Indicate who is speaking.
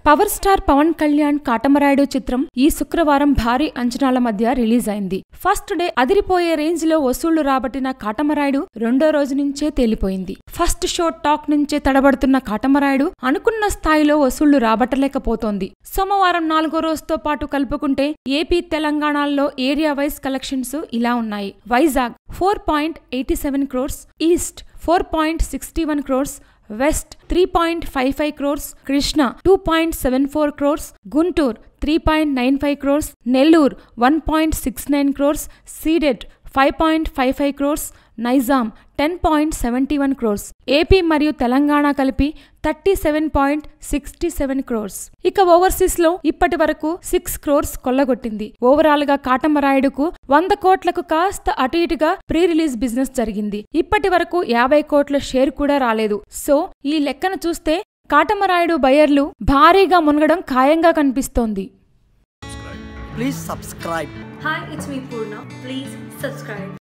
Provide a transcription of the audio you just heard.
Speaker 1: Power star Pawan Kalyan Katamarayudu చిత్రం ఈ శుక్రవారం భారీ అంచనాల మధ్య రిలీజ్ అయింది ఫస్ట్ డే అదిరిపోయే రేంజ్ లో వసూళ్లు రాబట్టిన కాటమరాయుడు రెండో రోజు నుంచే తేలిపోయింది ఫస్ట్ షో టాక్ నుంచే తడబడుతున్న కాటమరాయుడు అనుకున్న స్థాయిలో వసూళ్లు రాబట్టలేకపోతోంది సోమవారం నాలుగో రోజుతో పాటు కలుపుకుంటే ఏపీ తెలంగాణలో ఏరియా వైజ్ కలెక్షన్స్ ఇలా ఉన్నాయి Vizag four point eighty seven crores east four point sixty one crores west three point five five crores Krishna two point seven four crores Guntur three point nine five crores Nellore one point six nine crores ceded five point five five crores Nizam ten point seventy one crores AP మరియు తెలంగాణ కలిపి thirty seven point sixty seven crores ఇక overseas లో ఇప్పటి వరకు six crores కొల్లగొట్టింది overall గా కాటమరాయుడుకు వంద కోట్లకు కాస్త అటు ఇటుగా ప్రీ రిలీజ్ బిజినెస్ జరిగింది ఇప్పటి వరకు యాభై కోట్ల షేర్ కూడా రాలేదు సో ఈ లెక్కన చూస్తే కాటమరాయుడు బయర్లు భారీగా మునగడం ఖాయంగా కనిపిస్తోంది
Speaker 2: Please subscribe.
Speaker 3: Hi, it's me Purna. Please subscribe.